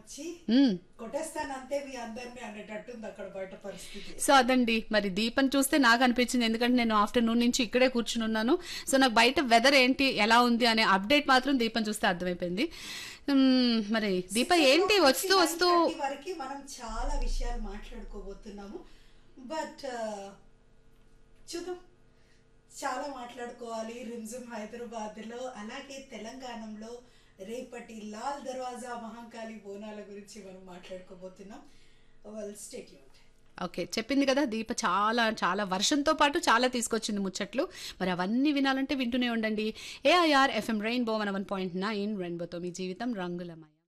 వచ్చి మ్మ్. కొట్టేస్తాను అంతే మీ అందరినీ అనేటట్టుంది అక్కడ బయట పరిస్థితి సో అదండి మరి దీపం చూస్తే నాకు అనిపించింది ఎందుకంటే నేను ఆఫ్టర్నూన్ నుంచి ఇక్కడే కూర్చుని ఉన్నాను సో నాకు బయట వెదర్ ఏంటి ఎలా ఉంది అనే అప్డేట్ మాత్రం దీపం చూస్తే అర్థమైపోయింది మ్మ్, మరి దీప ఏంటి వస్తూ వస్తూ వరకు మనం చాలా విషయాలు మాట్లాడుకోబోతున్నాము బట్ చూద్దాం చాలా మాట్లాడుకోవాలి రిమ్జిమ్ హైదరాబాద్ లో అలాగే తెలంగాణలో రేపటి లాల్ దర్వాజా మహంకాళి బోనాల గురించి మనం మాట్లాడుకోబోతున్నాం వెల్ స్టేట్ ఓకే చెప్పింది కదా దీప చాలా చాలా వర్షంతో పాటు చాలా తీసుకొచ్చింది ముచ్చట్లు మరి అవన్నీ వినాలంటే వింటూనే ఉండండి AIR FM rainbow one one point nine రెయిన్బోతో మీ జీవితం రంగులమయ